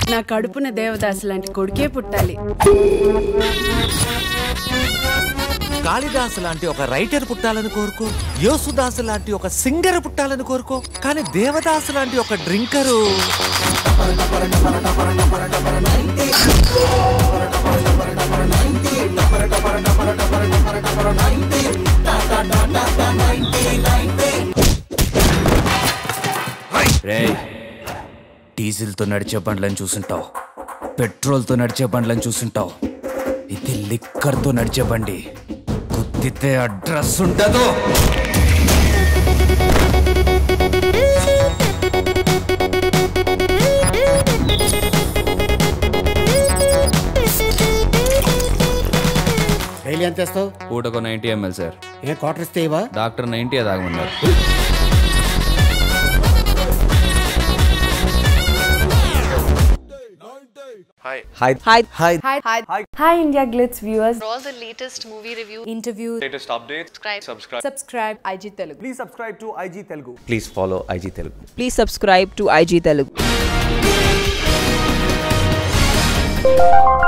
నా కడుపున దేవదాసు లాంటి కొడుకే పుట్టాలి కాళిదాసు లాంటి ఒక రైటర్ పుట్టాలని కోరుకో యోసుదాసు లాంటి ఒక సింగర్ పుట్టాలని కోరుకో కానీ దేవదాసు లాంటి ఒక డ్రింకరు రేయ్ డీజిల్తో నడిచే బండ్లను చూసుంటావు పెట్రోల్తో నడిచే బండ్లను చూసుంటావు ఇది లిక్కర్తో నడిచే బండి గుద్దితే అడ్రస్ ఉండదు డైలీ ఎంత ఇస్తావు పూటకు నైంటీ ఎంఎల్ సార్ ఏ క్వార్టర్ ఇస్తే ఇవా డాక్టర్ నైంటీ తాగమన్నారు Hi. Hi. Hi. Hi, India Glitz viewers. For all the latest movie reviews, Interviews. latest updates, subscribe. subscribe. Subscribe IG Telugu. Please subscribe to IG Telugu. Please follow IG Telugu. Please subscribe to IG Telugu.